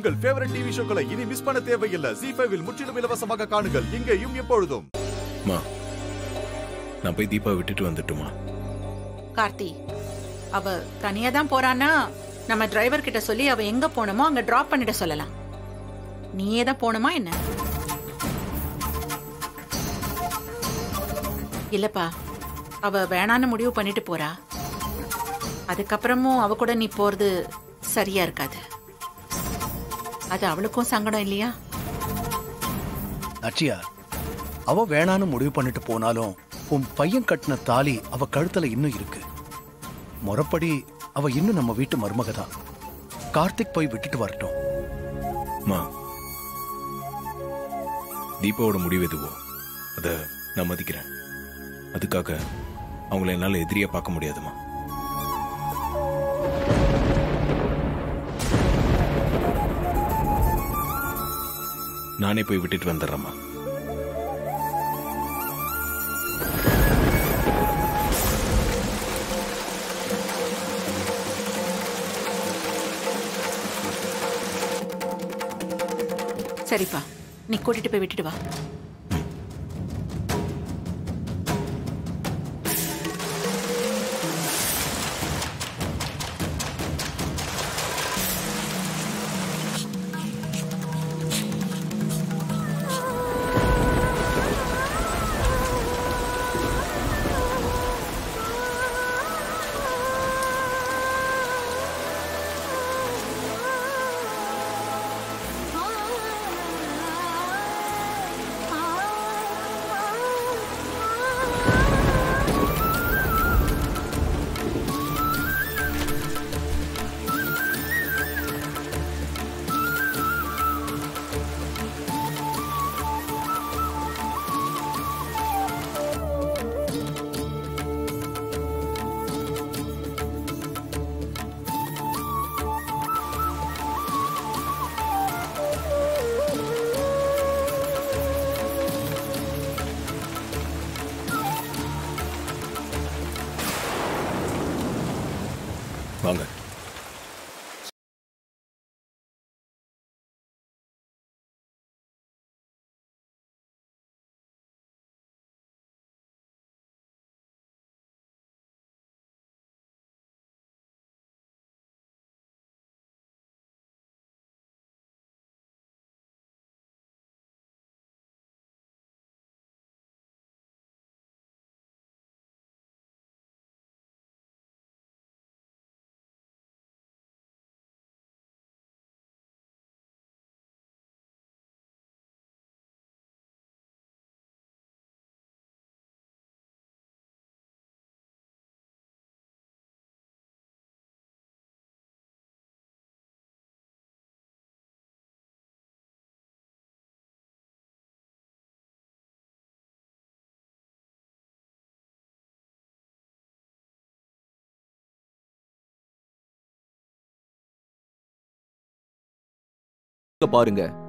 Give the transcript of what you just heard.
உங்கள் favourite TV ஷோக்களை இனி miss பண்ண தேவையில்லை ஜி ஃபைவில் முற்றிலும் இலவசமாக காணுங்கள் இங்கேயும் எப்பொழுதும் மா நான் போய் தீபா விட்டுட்டு வந்துட்டுமா கார்த்தி அவ தனியா தான் போறான்னா நம்ம டிரைவர் கிட்ட சொல்லி அவ எங்க போனோமோ அங்க டிராப் பண்ணிட சொல்லலாம் நீயே தான் போணுமா என்ன இல்லப்பா அவ வேணான்னு முடிவு பண்ணிட்டு போறா அதுக்கப்புறமும் அவ கூட நீ போறது சரியா இருக்காது அது அவளுக்கும் சங்கடம் இல்லையா நச்சியா அவ வேணான்னு முடிவு பண்ணிட்டு போனாலும் உன் பையன் கட்டின தாலி அவ கழுத்துல இன்னும் இருக்கு முறப்படி அவ இன்னும் நம்ம வீட்டு மருமக தான் கார்த்திக் போய் விட்டுட்டு வரட்டும் மா தீபாவோட முடிவு எதுவோ அதை நான் மதிக்கிறேன் அதுக்காக அவங்கள என்னால் எதிரியா பார்க்க முடியாதுமா நானே போய் விட்டுட்டு வந்துடுறேம்மா சரிப்பா நீ கூட்டிட்டு போய் விட்டுட்டு வா வாங்க பாருங்க